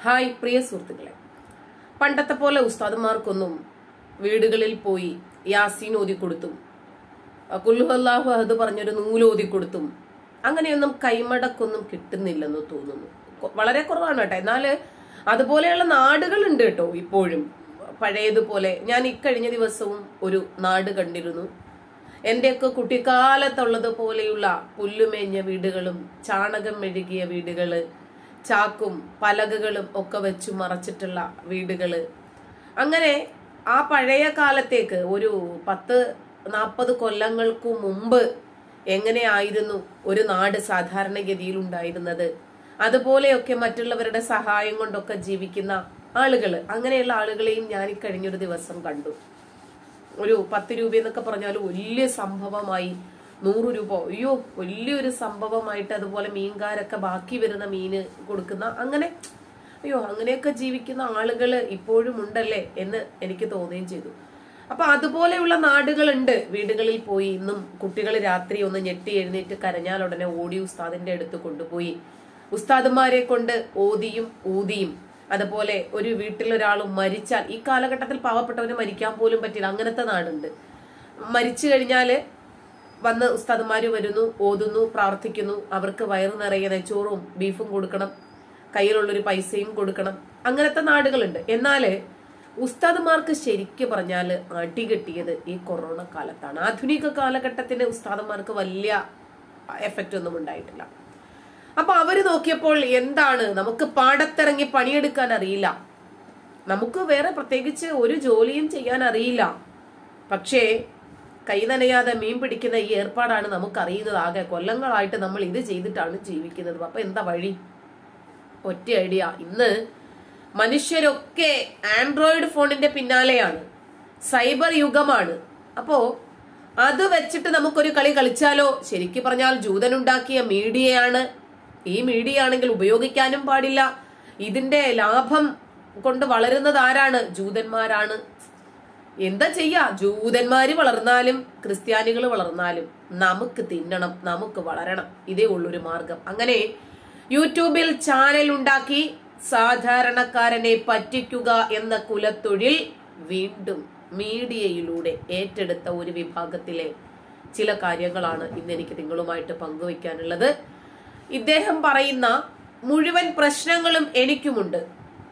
Hi പ്രിയ സുഹൃത്തുക്കളെ പണ്ടത്തെ പോലെ ഉസ്താദുമാർക്കൊന്നും വീടുകളിൽ പോയി യാസീൻ ഓതി കൊടുത്തും കുല്ലുഹല്ലാഹു അഹദ് പറഞ്ഞൊരു നൂലോതി കൊടുത്തും അങ്ങനെയൊന്നും കൈമടക്കൊന്നും കിട്ടുന്നില്ലെന്ന് തോന്നുന്നു കൊ- വളരെ കുറവാണ് കേട്ടോ എന്നാല് അതുപോലെയുള്ള നാടുകളുണ്ട് കേട്ടോ ഇപ്പോഴും പഴയതുപോലെ ഞാൻ ഇക്കഴിഞ്ഞ ദിവസവും ഒരു നാട് കണ്ടിരുന്നു എന്റെയൊക്കെ കുട്ടിക്കാലത്തുള്ളത് പോലെയുള്ള പുല്ലുമേഞ്ഞ വീടുകളും ചാണകം മെഴുകിയ വീടുകള് ചാക്കും പലകകളും ഒക്കെ വെച്ച് മറച്ചിട്ടുള്ള വീടുകള് അങ്ങനെ ആ പഴയ കാലത്തേക്ക് ഒരു പത്ത് നാൽപ്പത് കൊല്ലങ്ങൾക്ക് മുമ്പ് എങ്ങനെയായിരുന്നു ഒരു നാട് സാധാരണഗതിയിൽ ഉണ്ടായിരുന്നത് അതുപോലെയൊക്കെ മറ്റുള്ളവരുടെ സഹായം കൊണ്ടൊക്കെ ജീവിക്കുന്ന ആളുകൾ അങ്ങനെയുള്ള ആളുകളെയും ഞാൻ ഈ കഴിഞ്ഞൊരു ദിവസം കണ്ടു ഒരു പത്ത് രൂപ എന്നൊക്കെ പറഞ്ഞാൽ വലിയ സംഭവമായി നൂറ് രൂപ അയ്യോ വലിയൊരു സംഭവമായിട്ട് അതുപോലെ മീൻകാരൊക്കെ ബാക്കി വരുന്ന മീന് കൊടുക്കുന്ന അങ്ങനെ അയ്യോ അങ്ങനെയൊക്കെ ജീവിക്കുന്ന ആളുകൾ ഇപ്പോഴും ഉണ്ടല്ലേ എന്ന് എനിക്ക് തോന്നുകയും ചെയ്തു അപ്പൊ അതുപോലെയുള്ള നാടുകളുണ്ട് വീടുകളിൽ പോയി ഇന്നും കുട്ടികൾ രാത്രി ഒന്ന് ഞെട്ടി എഴുന്നേറ്റ് കരഞ്ഞാൽ ഉടനെ ഓടി ഉസ്താദിന്റെ അടുത്ത് കൊണ്ടുപോയി ഉസ്താദുമാരെ കൊണ്ട് ഓതിയും ഊതിയും അതുപോലെ ഒരു വീട്ടിലൊരാൾ മരിച്ചാൽ ഈ കാലഘട്ടത്തിൽ പാവപ്പെട്ടവന് മരിക്കാൻ പോലും പറ്റില്ല അങ്ങനത്തെ നാടുണ്ട് മരിച്ചു കഴിഞ്ഞാല് വന്ന് ഉസ്താദുമാര് വരുന്നു ഓതുന്നു പ്രാർത്ഥിക്കുന്നു അവർക്ക് വയറു നിറയെ നെച്ചോറും ബീഫും കൊടുക്കണം കയ്യിലുള്ളൊരു പൈസയും കൊടുക്കണം അങ്ങനത്തെ നാടുകളുണ്ട് എന്നാല് ഉസ്താദുമാർക്ക് ശരിക്കും പറഞ്ഞാല് അടികെട്ടിയത് ഈ കൊറോണ കാലത്താണ് ആധുനിക കാലഘട്ടത്തിന് ഉസ്താദുമാർക്ക് വലിയ എഫക്റ്റ് ഒന്നും ഉണ്ടായിട്ടില്ല അപ്പൊ അവര് നോക്കിയപ്പോൾ എന്താണ് നമുക്ക് പാടത്തിറങ്ങി പണിയെടുക്കാൻ അറിയില്ല നമുക്ക് വേറെ പ്രത്യേകിച്ച് ഒരു ജോലിയും ചെയ്യാൻ അറിയില്ല പക്ഷേ കൈ നനയാതെ മീൻ പിടിക്കുന്ന ഈ ഏർപ്പാടാണ് നമുക്ക് അറിയുന്നത് ആകെ കൊല്ലങ്ങളായിട്ട് നമ്മൾ ഇത് ചെയ്തിട്ടാണ് ജീവിക്കുന്നത് അപ്പൊ എന്താ വഴി ഒറ്റ ഐഡിയ ഇന്ന് മനുഷ്യരൊക്കെ ആൻഡ്രോയിഡ് ഫോണിന്റെ പിന്നാലെയാണ് സൈബർ യുഗമാണ് അപ്പോ അത് വെച്ചിട്ട് നമുക്കൊരു കളി കളിച്ചാലോ ശരിക്കും പറഞ്ഞാൽ ജൂതനുണ്ടാക്കിയ മീഡിയയാണ് ഈ മീഡിയ ആണെങ്കിൽ ഉപയോഗിക്കാനും പാടില്ല ഇതിന്റെ ലാഭം കൊണ്ട് വളരുന്നത് ആരാണ് ജൂതന്മാരാണ് എന്താ ചെയ്യാ ജൂതന്മാര് വളർന്നാലും ക്രിസ്ത്യാനികൾ വളർന്നാലും നമുക്ക് തിന്നണം നമുക്ക് വളരണം ഇതേ ഉള്ളൊരു മാർഗം അങ്ങനെ യൂട്യൂബിൽ ചാനൽ ഉണ്ടാക്കി സാധാരണക്കാരനെ പറ്റിക്കുക എന്ന കുലത്തൊഴിൽ വീണ്ടും മീഡിയയിലൂടെ ഏറ്റെടുത്ത ഒരു വിഭാഗത്തിലെ ചില കാര്യങ്ങളാണ് ഇന്ന് എനിക്ക് നിങ്ങളുമായിട്ട് പങ്കുവയ്ക്കാനുള്ളത് ഇദ്ദേഹം പറയുന്ന മുഴുവൻ പ്രശ്നങ്ങളും എനിക്കുമുണ്ട്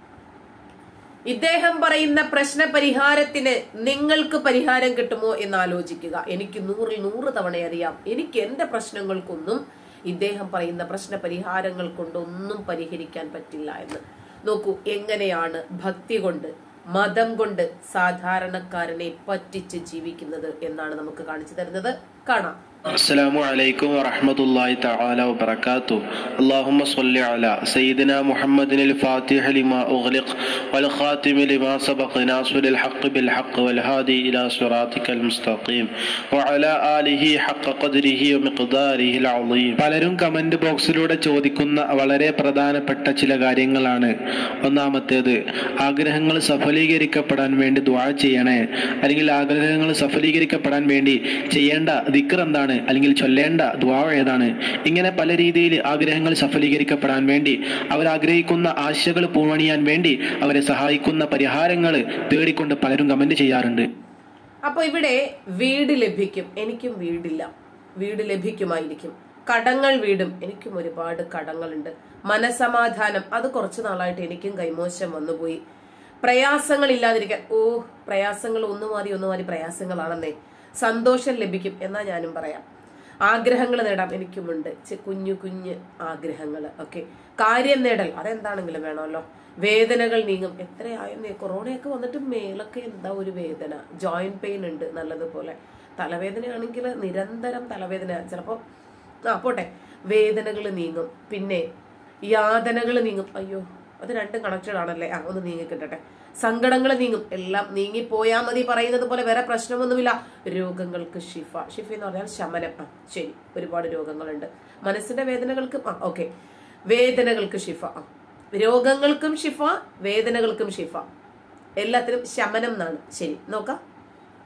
ഇദ്ദേഹം പറയുന്ന പ്രശ്ന പരിഹാരത്തിന് നിങ്ങൾക്ക് പരിഹാരം കിട്ടുമോ എന്ന് ആലോചിക്കുക എനിക്ക് നൂറിൽ നൂറ് തവണ അറിയാം എനിക്ക് എന്റെ പ്രശ്നങ്ങൾക്കൊന്നും ഇദ്ദേഹം പറയുന്ന പ്രശ്ന പരിഹാരങ്ങൾ കൊണ്ടൊന്നും പരിഹരിക്കാൻ പറ്റില്ല എന്ന് നോക്കൂ എങ്ങനെയാണ് ഭക്തി കൊണ്ട് മതം കൊണ്ട് സാധാരണക്കാരനെ പറ്റിച്ച് ജീവിക്കുന്നത് എന്നാണ് നമുക്ക് കാണിച്ചു തരുന്നത് കാണാം السلام عليكم ورحمة الله تعالى وبركاته اللهم صل على سيدنا محمد الفاتح لما أغلق والخاتم لما سبق ناصر الحق بالحق والهادي إلى صراطك المستقيم وعلى آله حق قدره ومقداره العظيم പലരും കമന്റ് ബോക്സിലൂടെ ചോദിക്കുന്ന വളരെ പ്രധാനപ്പെട്ട ചില കാര്യങ്ങളാണ് ഒന്നാമത്തേത് ആഗ്രഹങ്ങൾ സഫലീകരിക്കപ്പെടാൻ വേണ്ടി ദ്വാ ചെയ്യണേ അല്ലെങ്കിൽ ആഗ്രഹങ്ങൾ സഫലീകരിക്കപ്പെടാൻ വേണ്ടി ചെയ്യേണ്ട ദിക്ർ എന്താണ് അല്ലെങ്കിൽ ചൊല്ലേണ്ട ദ്വാ ഏതാണ് ഇങ്ങനെ പല രീതിയിൽ ആഗ്രഹങ്ങൾ സഫലീകരിക്കപ്പെടാൻ വേണ്ടി അവർ ആഗ്രഹിക്കുന്ന ആശകൾ പൂവണിയാൻ വേണ്ടി അവരെ സഹായിക്കുന്ന പരിഹാരങ്ങൾ തേടിക്കൊണ്ട് പലരും കമന്റ് ചെയ്യാറുണ്ട് അപ്പൊ ഇവിടെ വീട് ലഭിക്കും എനിക്കും വീടില്ല വീട് ലഭിക്കുമായിരിക്കും കടങ്ങൾ വീടും എനിക്കും ഒരുപാട് കടങ്ങളുണ്ട് മനസമാധാനം അത് കുറച്ചു നാളായിട്ട് എനിക്കും കൈമോശം വന്നുപോയി പ്രയാസങ്ങൾ ഇല്ലാതിരിക്കാൻ ഓ പ്രയാസങ്ങൾ ഒന്ന് മാറി ഒന്ന് മാറി പ്രയാസങ്ങളാണെന്നേ സന്തോഷം ലഭിക്കും എന്നാ ഞാനും പറയാം ആഗ്രഹങ്ങൾ നേടാം എനിക്കുമുണ്ട് ചെ- കുഞ്ഞു കുഞ്ഞ് ആഗ്രഹങ്ങൾ ഒക്കെ കാര്യം നേടൽ അതെന്താണെങ്കിലും വേണമല്ലോ വേദനകൾ നീങ്ങും എത്രയായെന്നേ കൊറോണയൊക്കെ വന്നിട്ട് മേലൊക്കെ എന്താ ഒരു വേദന ജോയിന്റ് പെയിൻ ഉണ്ട് നല്ലതുപോലെ തലവേദനയാണെങ്കിൽ നിരന്തരം തലവേദന ചിലപ്പോൾ ആ പോട്ടെ വേദനകൾ നീങ്ങും പിന്നെ യാതനകൾ നീങ്ങും അയ്യോ അത് രണ്ടും കണക്റ്റഡ് ആണല്ലേ ആ ഒന്ന് നീങ്ങി കിട്ടട്ടെ സങ്കടങ്ങൾ നീങ്ങും എല്ലാം നീങ്ങിപ്പോയാ മതി പറയുന്നത് പോലെ വേറെ പ്രശ്നമൊന്നുമില്ല രോഗങ്ങൾക്ക് ഷിഫ ഷിഫ എന്ന് പറഞ്ഞാൽ ശമനം ആ ശരി ഒരുപാട് രോഗങ്ങളുണ്ട് മനസ്സിന്റെ വേദനകൾക്ക് ആ ഓക്കെ വേദനകൾക്ക് ഷിഫ ആ രോഗങ്ങൾക്കും ഷിഫ വേദനകൾക്കും ഷിഫ എല്ലാത്തിനും ശമനം എന്നാണ് ശരി നോക്കാം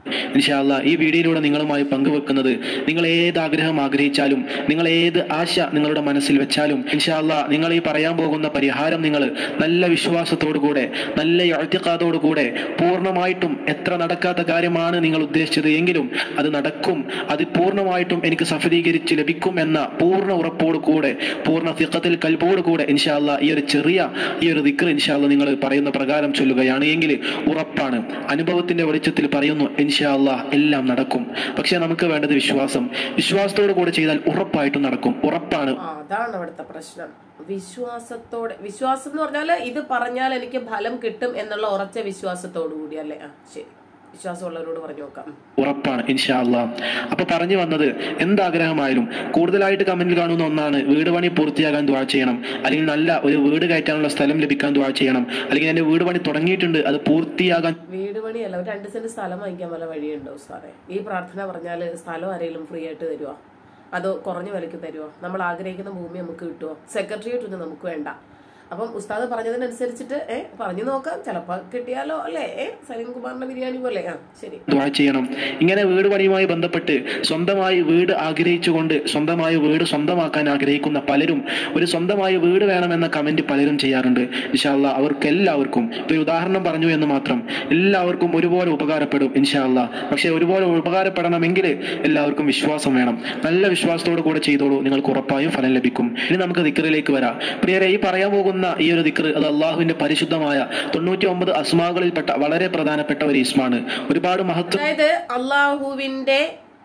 ഇൻഷാല്ല ഈ വീഡിയോയിലൂടെ നിങ്ങളുമായി പങ്കുവെക്കുന്നത് നിങ്ങൾ ഏത് ആഗ്രഹം ആഗ്രഹിച്ചാലും നിങ്ങൾ ഏത് ആശ നിങ്ങളുടെ മനസ്സിൽ വെച്ചാലും ഇൻഷാല്ല നിങ്ങൾ ഈ പറയാൻ പോകുന്ന പരിഹാരം നിങ്ങൾ നല്ല വിശ്വാസത്തോടു കൂടെ നല്ല എഴുത്തിക്കാതോടു കൂടെ പൂർണ്ണമായിട്ടും എത്ര നടക്കാത്ത കാര്യമാണ് നിങ്ങൾ ഉദ്ദേശിച്ചത് എങ്കിലും അത് നടക്കും അത് പൂർണ്ണമായിട്ടും എനിക്ക് സഫലീകരിച്ച് ലഭിക്കും എന്ന പൂർണ്ണ ഉറപ്പോടു കൂടെ പൂർണ്ണ ഫിഖത്തിൽ കൽബോട് കൂടെ ഇൻഷാല്ല ഈ ഒരു ചെറിയ ഈ ഒരു ദിക്ർ ഇൻഷാല്ല നിങ്ങൾ പറയുന്ന പ്രകാരം ചൊല്ലുകയാണ് എങ്കിൽ ഉറപ്പാണ് അനുഭവത്തിന്റെ വെളിച്ചത്തിൽ പറയുന്നു ഇൻഷാല്ല എല്ലാം നടക്കും പക്ഷെ നമുക്ക് വേണ്ടത് വിശ്വാസം വിശ്വാസത്തോടു കൂടെ ചെയ്താൽ ഉറപ്പായിട്ടും നടക്കും ഉറപ്പാണ് ആ അതാണ് അവിടുത്തെ പ്രശ്നം വിശ്വാസത്തോടെ വിശ്വാസം എന്ന് പറഞ്ഞാല് ഇത് പറഞ്ഞാൽ എനിക്ക് ഫലം കിട്ടും എന്നുള്ള ഉറച്ച വിശ്വാസത്തോടു കൂടി അല്ലേ ആ ശരി വിശ്വാസമുള്ളവരോട് പറഞ്ഞു നോക്കാം ഉറപ്പാണ് ഇൻഷാ അല്ലാ അപ്പൊ പറഞ്ഞു വന്നത് എന്താഗ്രഹമായാലും കൂടുതലായിട്ട് കമന്റിൽ കാണുന്ന ഒന്നാണ് വീട് പണി പൂർത്തിയാകാൻ ദ്വാ ചെയ്യണം അല്ലെങ്കിൽ നല്ല ഒരു വീട് കയറ്റാനുള്ള സ്ഥലം ലഭിക്കാൻ ദ്വാ ചെയ്യണം അല്ലെങ്കിൽ എന്റെ വീട് പണി തുടങ്ങിയിട്ടുണ്ട് അത് പൂർത്തിയാകാൻ വീട് പണിയല്ല ഒരു രണ്ട് സെന്റ് സ്ഥലം വാങ്ങിക്കാൻ വല്ല വഴിയുണ്ടോ സാറേ ഈ പ്രാർത്ഥന പറഞ്ഞാൽ സ്ഥലം ആരെങ്കിലും ഫ്രീ ആയിട്ട് തരുമോ അതോ കുറഞ്ഞ വിലയ്ക്ക് തരുമോ നമ്മൾ ആഗ്രഹിക്കുന്ന ഭൂമി നമുക്ക് കിട്ടുമോ സെക്രട്ടേറിയറ്റ് ഒന്നും നമുക്ക് വേണ്ട അപ്പം ഉസ്താദ് പറഞ്ഞതിനനുസരിച്ചിട്ട് ഏ പറഞ്ഞു നോക്കാം ചിലപ്പോൾ കിട്ടിയാലോ അല്ലേ ഏ സലീം കുമാറിന്റെ ബിരിയാണി പോലെ ആ ശരി ദ്വാ ചെയ്യണം ഇങ്ങനെ വീട് പണിയുമായി ബന്ധപ്പെട്ട് സ്വന്തമായി വീട് ആഗ്രഹിച്ചുകൊണ്ട് സ്വന്തമായി വീട് സ്വന്തമാക്കാൻ ആഗ്രഹിക്കുന്ന പലരും ഒരു സ്വന്തമായി വീട് വേണമെന്ന കമന്റ് പലരും ചെയ്യാറുണ്ട് ഇൻഷാല്ല അവർക്ക് എല്ലാവർക്കും ഇപ്പൊ ഒരു ഉദാഹരണം പറഞ്ഞു എന്ന് മാത്രം എല്ലാവർക്കും ഒരുപോലെ ഉപകാരപ്പെടും ഇൻഷാല്ല പക്ഷെ ഒരുപോലെ ഉപകാരപ്പെടണമെങ്കിൽ എല്ലാവർക്കും വിശ്വാസം വേണം നല്ല വിശ്വാസത്തോടു കൂടെ ചെയ്തോളൂ നിങ്ങൾക്ക് ഉറപ്പായും ഫലം ലഭിക്കും ഇനി നമുക്ക് ദിക്കറിലേക്ക് വരാം പ്രിയരെ ഈ പറയാൻ പോകുന്ന ഈ ഒരു ദിക്കർ അത് അള്ളാഹുവിന്റെ പരിശുദ്ധമായ തൊണ്ണൂറ്റി ഒമ്പത് അസ്മാകളിൽപ്പെട്ട വളരെ പ്രധാനപ്പെട്ട ഒരു ഇസ്മാണ് ഒരുപാട് മഹത്വം അതായത് അള്ളാഹുവിന്റെ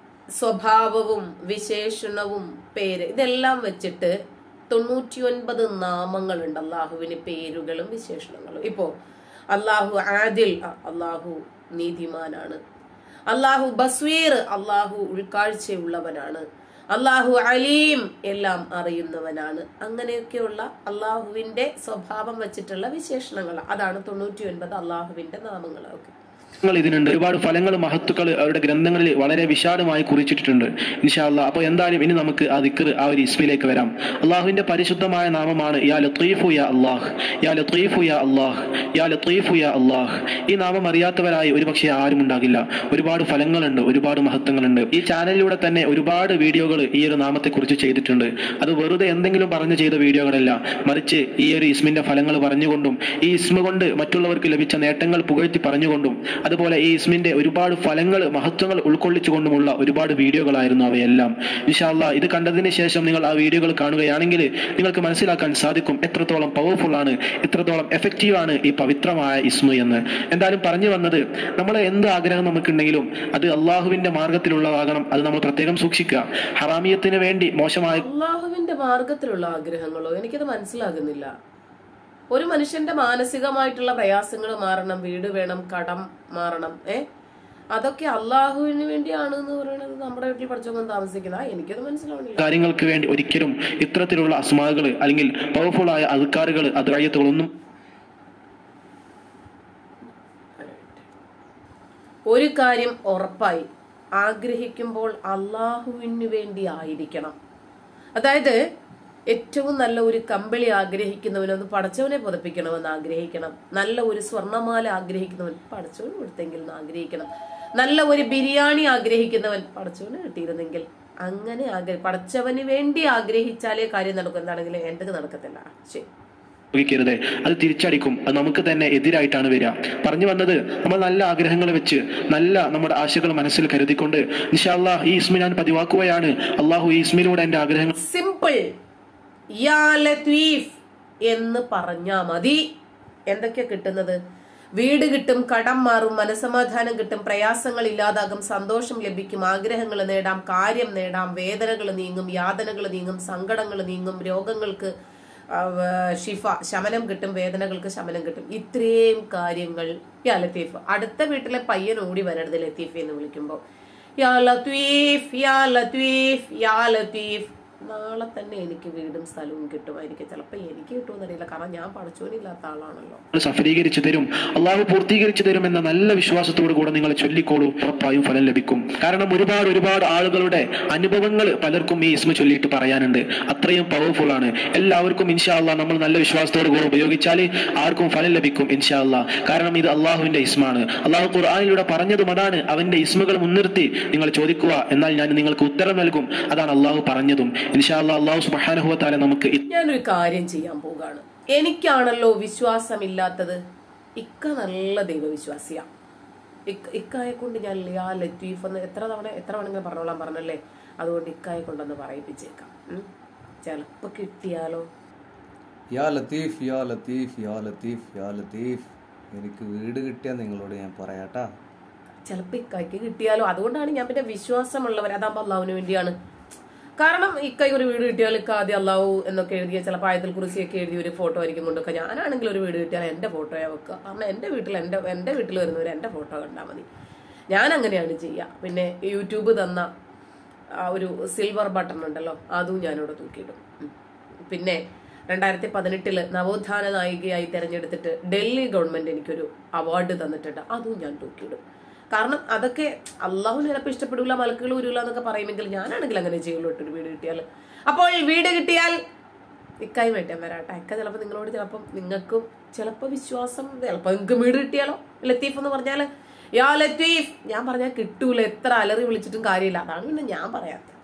സ്വഭാവവും വിശേഷണവും പേര് ഇതെല്ലാം വെച്ചിട്ട് തൊണ്ണൂറ്റി ഒൻപത് നാമങ്ങളുണ്ട് അള്ളാഹുവിന് പേരുകളും വിശേഷണങ്ങളും ഇപ്പോ അള്ളാഹു ആദിൽ ആ, അള്ളാഹു നീതിമാനാണ് അള്ളാഹു ബസ്വീർ അള്ളാഹു ഉൾക്കാഴ്ചയുള്ളവനാണ് അള്ളാഹു അലീം എല്ലാം അറിയുന്നവനാണ് അങ്ങനെയൊക്കെയുള്ള അള്ളാഹുവിന്റെ സ്വഭാവം വെച്ചിട്ടുള്ള വിശേഷണങ്ങൾ അതാണ് തൊണ്ണൂറ്റി ഒൻപത് അള്ളാഹുവിന്റെ നാമങ്ങൾ ഓക്കെ ങ്ങൾ ഇതിനുണ്ട് ഒരുപാട് ഫലങ്ങൾ മഹത്തുക്കൾ അവരുടെ ഗ്രന്ഥങ്ങളിൽ വളരെ വിശാലമായി കുറിച്ചിട്ടുണ്ട് ഇൻഷാല്ല അപ്പോൾ എന്തായാലും ഇനി നമുക്ക് ആ ദിക്കർ ആ ഒരു ഇസ്മിലേക്ക് വരാം അള്ളാഹുവിന്റെ പരിശുദ്ധമായ നാമമാണ് യാ ലത്തീഫു യാ അള്ളാഹ് യാ ലത്തീഫു യാ അള്ളാഹ് യാ ലത്തീഫു യാ അള്ളാഹ് ഈ നാമം അറിയാത്തവരായി ഒരുപക്ഷെ ആരും ഉണ്ടാകില്ല ഒരുപാട് ഫലങ്ങളുണ്ട് ഒരുപാട് മഹത്വങ്ങളുണ്ട് ഈ ചാനലിലൂടെ തന്നെ ഒരുപാട് വീഡിയോകൾ ഈ ഒരു നാമത്തെക്കുറിച്ച് ചെയ്തിട്ടുണ്ട് അത് വെറുതെ എന്തെങ്കിലും പറഞ്ഞു ചെയ്ത വീഡിയോകളല്ല മറിച്ച് ഈ ഒരു ഇസ്മിന്റെ ഫലങ്ങൾ പറഞ്ഞുകൊണ്ടും ഈ ഇസ്മ കൊണ്ട് മറ്റുള്ളവർക്ക് ലഭിച്ച നേട്ടങ്ങൾ പുകഴ്ത്തി പറഞ്ഞുകൊണ്ടും അതുപോലെ ഈ ഇസ്മിന്റെ ഒരുപാട് ഫലങ്ങൾ മഹത്വങ്ങൾ ഉൾക്കൊള്ളിച്ചുകൊണ്ടുമുള്ള ഒരുപാട് വീഡിയോകളായിരുന്നു അവയെല്ലാം വിശാല്ല ഇത് കണ്ടതിന് ശേഷം നിങ്ങൾ ആ വീഡിയോകൾ കാണുകയാണെങ്കിൽ നിങ്ങൾക്ക് മനസ്സിലാക്കാൻ സാധിക്കും എത്രത്തോളം പവർഫുൾ ആണ് എത്രത്തോളം എഫക്റ്റീവ് ആണ് ഈ പവിത്രമായ ഇസ്മു എന്ന് എന്തായാലും പറഞ്ഞു വന്നത് നമ്മൾ എന്ത് ആഗ്രഹം നമുക്കുണ്ടെങ്കിലും അത് അള്ളാഹുവിന്റെ മാർഗത്തിലുള്ളതാകണം അത് നമ്മൾ പ്രത്യേകം സൂക്ഷിക്കുക ഹറാമിയത്തിന് വേണ്ടി മോശമായ അള്ളാഹുവിന്റെ മാർഗത്തിലുള്ള ആഗ്രഹങ്ങളോ എനിക്കത് മനസ്സിലാകുന്നില്ല ഒരു മനുഷ്യന്റെ മാനസികമായിട്ടുള്ള പ്രയാസങ്ങൾ മാറണം വീട് വേണം കടം മാറണം ഏ അതൊക്കെ അള്ളാഹുവിന് വേണ്ടിയാണ് എന്ന് പറയുന്നത് നമ്മുടെ വീട്ടിൽ പഠിച്ചൊന്നും താമസിക്കുന്ന എനിക്കത് മനസ്സിലാവണില്ല കാര്യങ്ങൾക്ക് വേണ്ടി ഒരിക്കലും ഇത്തരത്തിലുള്ള അസ്മാകൾ അല്ലെങ്കിൽ പവർഫുൾ ആയ അധികാറുകൾ അദ്വൈത്തുകളൊന്നും ഒരു കാര്യം ഉറപ്പായി ആഗ്രഹിക്കുമ്പോൾ അള്ളാഹുവിന് വേണ്ടി ആയിരിക്കണം അതായത് ഏറ്റവും നല്ല ഒരു കമ്പിളി ആഗ്രഹിക്കുന്നവനൊന്ന് പടച്ചവനെ പുതപ്പിക്കണമെന്ന് ആഗ്രഹിക്കണം നല്ല ഒരു സ്വർണ്ണമാല ആഗ്രഹിക്കുന്നവൻ പടച്ചവന് കൊടുത്തെങ്കിൽ എന്ന് ആഗ്രഹിക്കണം നല്ല ഒരു ബിരിയാണി ആഗ്രഹിക്കുന്നവൻ പടച്ചവന് കിട്ടിയിരുന്നെങ്കിൽ അങ്ങനെ ആഗ്രഹ പടച്ചവന് വേണ്ടി ആഗ്രഹിച്ചാലേ കാര്യം നടക്കും എന്താണെങ്കിലും എൻ്റെ നടക്കത്തില്ല ശരി ഉപയോഗിക്കരുത് അത് തിരിച്ചടിക്കും അത് നമുക്ക് തന്നെ എതിരായിട്ടാണ് വരിക പറഞ്ഞു വന്നത് നമ്മൾ നല്ല ആഗ്രഹങ്ങൾ വെച്ച് നല്ല നമ്മുടെ ആശകൾ മനസ്സിൽ കരുതിക്കൊണ്ട് നിഷാല്ലാ ഈ ഇസ്മി ഞാൻ പതിവാക്കുകയാണ് അള്ളാഹു ഈ ഇസ്മിലൂടെ എന്റെ ആഗ്രഹങ്ങൾ സിമ്പിൾ യാ ലത്വീഫ് എന്ന് പറഞ്ഞാ മതി എന്തൊക്കെയാ കിട്ടുന്നത് വീട് കിട്ടും കടം മാറും മനസമാധാനം കിട്ടും പ്രയാസങ്ങൾ ഇല്ലാതാകും സന്തോഷം ലഭിക്കും ആഗ്രഹങ്ങൾ നേടാം കാര്യം നേടാം വേദനകൾ നീങ്ങും യാതനകൾ നീങ്ങും സങ്കടങ്ങൾ നീങ്ങും രോഗങ്ങൾക്ക് ആ, വ- ഷിഫ ശമനം കിട്ടും വേദനകൾക്ക് ശമനം കിട്ടും ഇത്രയും കാര്യങ്ങൾ യാ ലത്തീഫ് അടുത്ത വീട്ടിലെ പയ്യൻ ഓടി വരരുത് ലത്തീഫ് എന്ന് വിളിക്കുമ്പോൾ യാ ലത്തീഫ് യാ ലത്തീഫ് യാ ലത്തീഫ് നാളെ തന്നെ എനിക്ക് വീടും സ്ഥലവും കിട്ടുമായിരിക്കും ചിലപ്പോൾ എനിക്ക് കിട്ടുമെന്നറിയില്ല കാരണം ഞാൻ പഠിച്ചോനില്ലാത്ത ആളാണല്ലോ സഫലീകരിച്ചു തരും അള്ളാഹു പൂർത്തീകരിച്ചു തരും എന്ന നല്ല വിശ്വാസത്തോടു കൂടെ നിങ്ങൾ ചൊല്ലിക്കോളൂ ഉറപ്പായും ഫലം ലഭിക്കും കാരണം ഒരുപാട് ഒരുപാട് ആളുകളുടെ അനുഭവങ്ങൾ പലർക്കും ഈ ഇസ്മ ചൊല്ലിയിട്ട് പറയാനുണ്ട് അത്രയും പവർഫുൾ ആണ് എല്ലാവർക്കും ഇൻഷാ അള്ളാ നമ്മൾ നല്ല വിശ്വാസത്തോടു കൂടെ ഉപയോഗിച്ചാൽ ആർക്കും ഫലം ലഭിക്കും ഇൻഷാ അള്ളാ കാരണം ഇത് അള്ളാഹുവിന്റെ ഇസ്മാണ് അള്ളാഹു ഖുർആാനിലൂടെ പറഞ്ഞതും അതാണ് അവന്റെ ഇസ്മകൾ മുൻനിർത്തി നിങ്ങൾ ചോദിക്കുക എന്നാൽ ഞാൻ നിങ്ങൾക്ക് ഉത്തരം നൽകും അതാണ് അള്ളാഹു പറഞ്ഞതും ഇൻഷാ അള്ളാ അള്ളാഹു സുബാനഹുവത്താല നമുക്ക് ഞാനൊരു കാര്യം ചെയ്യാൻ പോവുകയാണ് എനിക്കാണല്ലോ വിശ്വാസമില്ലാത്തത് ഇക്ക നല്ല ദൈവവിശ്വാസിയാ ഇക്ക- ഇക്കായെ കൊണ്ട് ഞാൻ യാ ലത്തീഫ് എന്ന് എത്ര തവണ എത്ര വേണമെങ്കിലും പറഞ്ഞോളാൻ പറഞ്ഞല്ലേ അതുകൊണ്ട് ഇക്കായെ കൊണ്ടൊന്ന് പറയിപ്പിച്ചേക്കാം ഉം. ചിലപ്പോ കിട്ടിയാലോ യാ ലത്തീഫ് യാ ലത്തീഫ് യാ ലത്തീഫ് യാ ലത്തീഫ് എനിക്ക് വീട് കിട്ടിയാൽ നിങ്ങളോട് ഞാൻ പറയാട്ടാ ചിലപ്പോ ഇക്കായ്ക്ക് കിട്ടിയാലോ അതുകൊണ്ടാണ് ഞാൻ പിന്നെ വിശ്വാസമുള്ളവർ അതാകുമ്പോ അള്ളാഹുവിന് വേണ്ടിയാണ് കാരണം ഇക്കായി ഒരു വീട് കിട്ടിയാൽ ഇക്ക ആദ്യം അള്ളാഹു എന്നൊക്കെ എഴുതിയ ചിലപ്പോൾ ആയത്തിൽ കുറിച്ചൊക്കെ എഴുതിയ ഒരു ഫോട്ടോ ആയിരിക്കും കൊണ്ടൊക്കെ ഞാനാണെങ്കിൽ ഒരു വീട് കിട്ടിയാൽ എൻ്റെ ഫോട്ടോയാ വെക്കുക കാരണം എൻ്റെ വീട്ടിൽ എൻ്റെ എൻ്റെ വീട്ടിൽ വരുന്നവർ എൻ്റെ ഫോട്ടോ കണ്ടാൽ മതി ഞാൻ അങ്ങനെയാണ് ചെയ്യുക പിന്നെ യൂട്യൂബ് തന്ന ആ ഒരു സിൽവർ ബട്ടൺ ഉണ്ടല്ലോ അതും ഞാനിവിടെ തൂക്കിയിടും ഉം. പിന്നെ രണ്ടായിരത്തി പതിനെട്ടില് നവോത്ഥാന നായികയായി തെരഞ്ഞെടുത്തിട്ട് ഡൽഹി ഗവൺമെന്റ് എനിക്കൊരു അവാർഡ് തന്നിട്ടുണ്ട് അതും ഞാൻ തൂക്കിയിടും കാരണം അതൊക്കെ അള്ളാഹു ചിലപ്പോൾ ഇഷ്ടപ്പെടില്ല മലക്കുകൾ വരില്ല എന്നൊക്കെ പറയുമെങ്കിൽ ഞാനാണെങ്കിൽ അങ്ങനെ ചെയ്യുള്ളൂ കേട്ടോ ഒരു വീട് കിട്ടിയാൽ അപ്പോൾ വീട് കിട്ടിയാൽ ഇക്കായി വേട്ടാൻ വരാട്ടെ ഇക്ക ചിലപ്പോൾ നിങ്ങളോട് ചിലപ്പം നിങ്ങൾക്കും ചിലപ്പോൾ വിശ്വാസം ചിലപ്പോൾ നിങ്ങൾക്ക് വീട് കിട്ടിയാലോ ലത്തീഫ് എന്ന് പറഞ്ഞാൽ യാ ലത്തീഫ് ഞാൻ പറഞ്ഞാൽ കിട്ടൂല എത്ര അലറി വിളിച്ചിട്ടും കാര്യമില്ല അതാണ് പിന്നെ ഞാൻ പറയാത്തത്